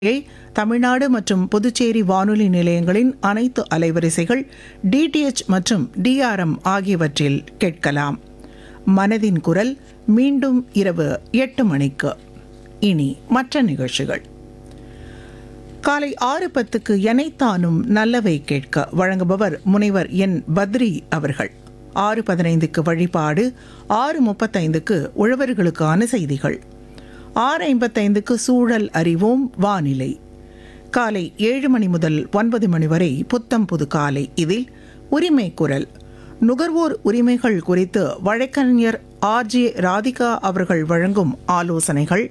யை தமிழ்நாடு மற்றும் புதுச்சேரி வானொலி நிலையங்களின் அனைத்து அலைவரிசைகள் டிடிஎச் மற்றும் டிஆர்எம் ஆகியவற்றில் கேட்கலாம் மனதின் குரல் மீண்டும் இரவு எட்டு மணிக்கு இனி மற்ற நிகழ்ச்சிகள் காலை ஆறு பத்துக்கு எனைத்தானும் நல்லவை கேட்க வழங்குபவர் முனைவர் என் பத்ரி அவர்கள் ஆறு பதினைந்துக்கு வழிபாடு ஆறு முப்பத்தைந்துக்கு உழவர்களுக்கான செய்திகள் ஆறு ஐம்பத்தைந்துக்கு சூழல் அறிவோம் வானிலை காலை ஏழு மணி முதல் ஒன்பது மணி வரை புத்தம் புது காலை இதில் உரிமை குரல் நுகர்வோர் உரிமைகள் குறித்து வழக்கறிஞர் ஆர்ஜே ராதிகா அவர்கள் வழங்கும் ஆலோசனைகள்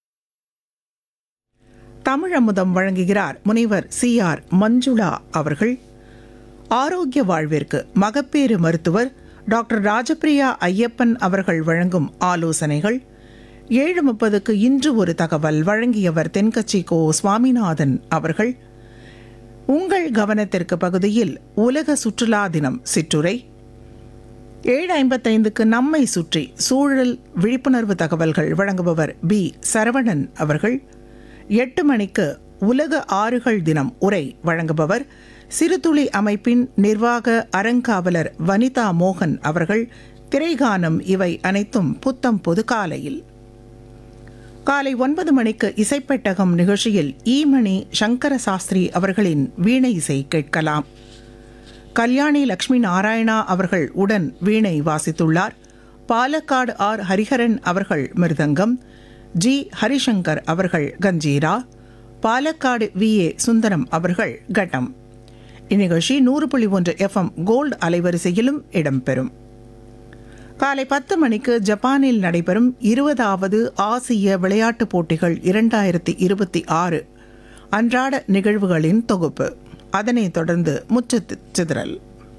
தமிழமுதம் வழங்குகிறார் முனைவர் சி ஆர் மஞ்சுளா அவர்கள் ஆரோக்கிய வாழ்விற்கு மகப்பேறு மருத்துவர் டாக்டர் ராஜபிரியா ஐயப்பன் அவர்கள் வழங்கும் ஆலோசனைகள் ஏழு முப்பதுக்கு இன்று ஒரு தகவல் வழங்கியவர் தென்கட்சி கோ சுவாமிநாதன் அவர்கள் உங்கள் கவனத்திற்கு பகுதியில் உலக சுற்றுலா தினம் சிற்றுரை ஏழு ஐம்பத்தைந்துக்கு நம்மை சுற்றி சூழல் விழிப்புணர்வு தகவல்கள் வழங்குபவர் பி சரவணன் அவர்கள் எட்டு மணிக்கு உலக ஆறுகள் தினம் உரை வழங்குபவர் சிறுதுளி அமைப்பின் நிர்வாக அறங்காவலர் வனிதா மோகன் அவர்கள் திரைகானம் இவை அனைத்தும் புத்தம் பொது காலையில் காலை ஒன்பது மணிக்கு இசைப்பெட்டகம் நிகழ்ச்சியில் ஈமணி சங்கர சாஸ்திரி அவர்களின் வீணை இசை கேட்கலாம் கல்யாணி லக்ஷ்மி நாராயணா அவர்கள் உடன் வீணை வாசித்துள்ளார் பாலக்காடு ஆர் ஹரிஹரன் அவர்கள் மிருதங்கம் ஜி ஹரிசங்கர் அவர்கள் கஞ்சீரா பாலக்காடு வி ஏ சுந்தரம் அவர்கள் கட்டம் இந்நிகழ்ச்சி நூறு புள்ளி ஒன்று எஃப்எம் கோல்டு அலைவரிசையிலும் இடம்பெறும் காலை பத்து மணிக்கு ஜப்பானில் நடைபெறும் இருபதாவது ஆசிய விளையாட்டுப் போட்டிகள் இரண்டாயிரத்தி இருபத்தி ஆறு அன்றாட நிகழ்வுகளின் தொகுப்பு அதனைத் தொடர்ந்து முற்று சிதறல்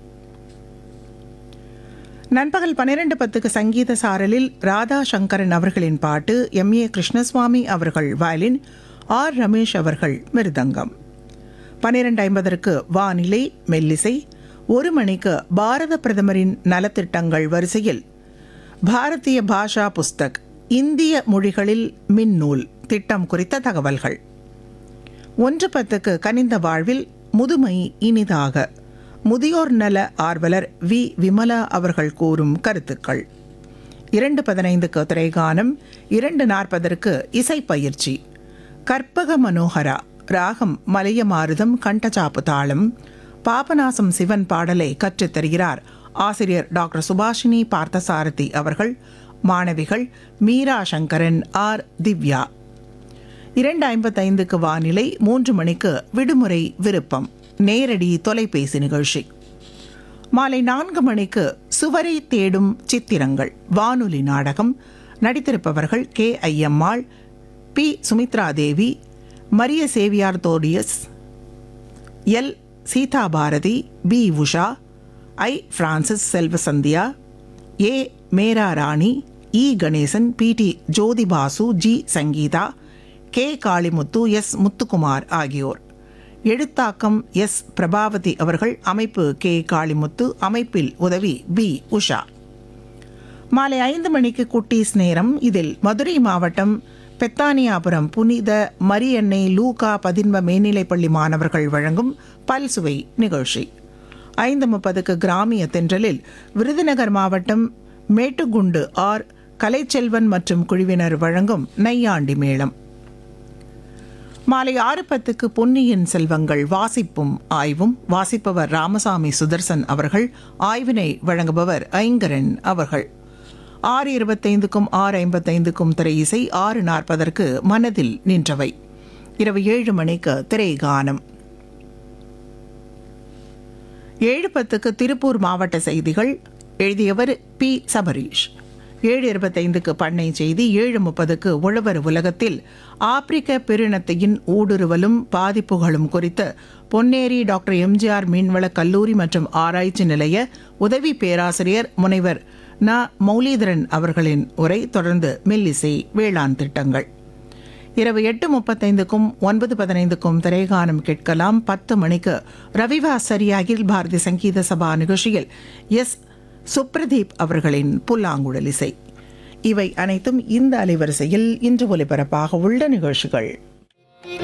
நண்பகல் பன்னிரண்டு பத்துக்கு சங்கீத சாரலில் ராதா சங்கரன் அவர்களின் பாட்டு எம் ஏ கிருஷ்ணசுவாமி அவர்கள் வயலின் ஆர் ரமேஷ் அவர்கள் மிருதங்கம் பன்னிரண்டு ஐம்பதற்கு வானிலை மெல்லிசை ஒரு மணிக்கு பாரத பிரதமரின் நலத்திட்டங்கள் வரிசையில் பாரதிய பாஷா புஸ்தக் இந்திய மொழிகளில் மின்னூல் திட்டம் குறித்த தகவல்கள் ஒன்று பத்துக்கு கனிந்த வாழ்வில் முதுமை இனிதாக முதியோர் நல ஆர்வலர் வி விமலா அவர்கள் கூறும் கருத்துக்கள் இரண்டு பதினைந்துக்கு திரைகானம் இரண்டு நாற்பதற்கு இசைப்பயிற்சி கற்பக மனோகரா ராகம் மலையமாருதம் கண்டச்சாப்பு தாளம் பாபநாசம் சிவன் பாடலை கற்றுத் தருகிறார் ஆசிரியர் டாக்டர் சுபாஷினி பார்த்தசாரதி அவர்கள் மாணவிகள் மீரா சங்கரன் ஆர் திவ்யா இரண்டு ஐம்பத்தைந்துக்கு வானிலை மூன்று மணிக்கு விடுமுறை விருப்பம் நேரடி தொலைபேசி நிகழ்ச்சி மாலை நான்கு மணிக்கு சுவரை தேடும் சித்திரங்கள் வானொலி நாடகம் நடித்திருப்பவர்கள் கே ஐயம்மாள் பி சுமித்ரா தேவி மரிய சேவியார் தோடியஸ் எல் சீதா பாரதி பி உஷா ஐ பிரான்சிஸ் செல்வசந்தியா ஏ மேரா ராணி இ கணேசன் பி டி ஜோதிபாசு ஜி சங்கீதா கே காளிமுத்து எஸ் முத்துக்குமார் ஆகியோர் எழுத்தாக்கம் எஸ் பிரபாவதி அவர்கள் அமைப்பு கே காளிமுத்து அமைப்பில் உதவி பி உஷா மாலை ஐந்து மணிக்கு குட்டீஸ் நேரம் இதில் மதுரை மாவட்டம் பெத்தானியாபுரம் புனித மரியன்னை லூகா பதின்ம மேல்நிலைப்பள்ளி மாணவர்கள் வழங்கும் பல்சுவை நிகழ்ச்சி ஐந்து முப்பதுக்கு கிராமிய தென்றலில் விருதுநகர் மாவட்டம் மேட்டுக்குண்டு ஆர் கலைச்செல்வன் மற்றும் குழுவினர் வழங்கும் நையாண்டி மேளம் மாலை ஆறு பத்துக்கு பொன்னியின் செல்வங்கள் வாசிப்பும் ஆய்வும் வாசிப்பவர் ராமசாமி சுதர்சன் அவர்கள் ஆய்வினை வழங்குபவர் ஐங்கரன் அவர்கள் ஆறு இருபத்தைந்துக்கும் ஆறு ஐம்பத்தைந்துக்கும் திரை இசை ஆறு நாற்பதற்கு மனதில் நின்றவை இரவு ஏழு மணிக்கு திரை கானம் ஏழு பத்துக்கு திருப்பூர் மாவட்ட செய்திகள் எழுதியவர் பி சபரீஷ் ஏழு இருபத்தைந்துக்கு பண்ணை செய்தி ஏழு முப்பதுக்கு உழவர் உலகத்தில் ஆப்பிரிக்க பெருநத்தையின் ஊடுருவலும் பாதிப்புகளும் குறித்து பொன்னேரி டாக்டர் எம்ஜிஆர் மீன்வள கல்லூரி மற்றும் ஆராய்ச்சி நிலைய உதவி பேராசிரியர் முனைவர் ந மௌலீதரன் அவர்களின் உரை தொடர்ந்து மெல்லிசை வேளாண் திட்டங்கள் இரவு எட்டு முப்பத்தைந்துக்கும் ஒன்பது பதினைந்துக்கும் திரைகானம் கேட்கலாம் பத்து மணிக்கு ரவிவாசரி அகில் பாரதி சங்கீத சபா நிகழ்ச்சியில் எஸ் சுப்ரதீப் அவர்களின் புல்லாங்குழல் இசை இவை அனைத்தும் இந்த அலைவரிசையில் இன்று ஒலிபரப்பாக உள்ள நிகழ்ச்சிகள்